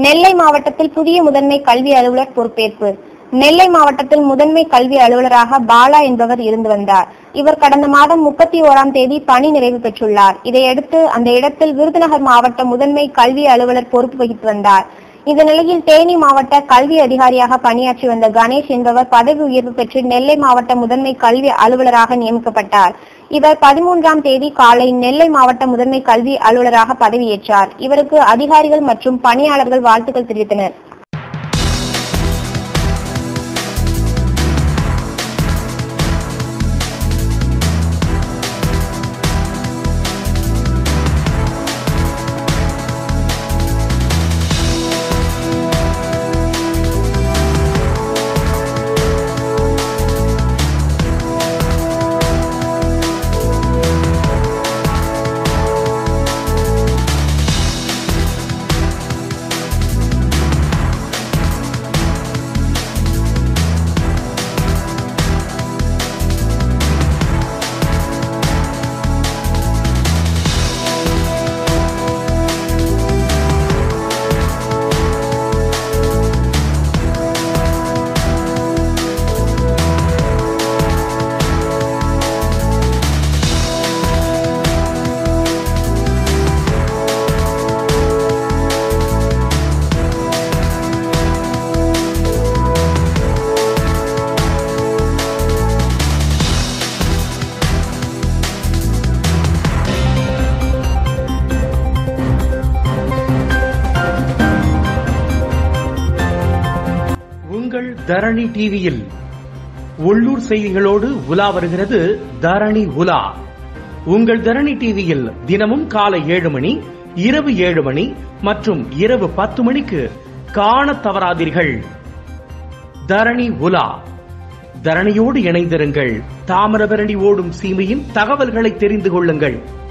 நெல்லை மாவட்டத்தில் புதிய முதன்மை கல்வி அலுவலர் பொறுப்பேற்பு நெல்லை மாவட்டத்தில் முதன்மை கல்வி அலுவலராக பாலா என்பவர் இருந்து வந்தார் இவர் கடந்த மாதம் முப்பத்தி ஓராம் தேதி பணி நிறைவு பெற்றுள்ளார் இதையடுத்து அந்த இடத்தில் விருதுநகர் மாவட்ட முதன்மை கல்வி அலுவலர் பொறுப்பு வகித்து வந்தார் இந்த நிலையில் தேனி மாவட்ட கல்வி அதிகாரியாக பணியாற்றி வந்த கணேஷ் என்பவர் பதவி உயர்வு பெற்று நெல்லை மாவட்ட முதன்மை கல்வி அலுவலராக நியமிக்கப்பட்டார் இவர் பதிமூன்றாம் தேதி காலை நெல்லை மாவட்ட முதன்மை கல்வி அலுவலராக பதவியேற்றார் இவருக்கு அதிகாரிகள் மற்றும் பணியாளர்கள் வாழ்த்துக்கள் தெரிவித்தனர் உங்கள் தரணி டிவியில் உள்ளூர் செய்திகளோடு உலா வருகிறது தரணி உலா உங்கள் தரணி டிவியில் தினமும் காலை ஏழு மணி இரவு ஏழு மணி மற்றும் இரவு பத்து மணிக்கு காணத் தவறாதீர்கள் தரணி உலா தரணியோடு இணைந்திருங்கள் தாமிரபரணி ஓடும் சீமையின் தகவல்களை தெரிந்து கொள்ளுங்கள்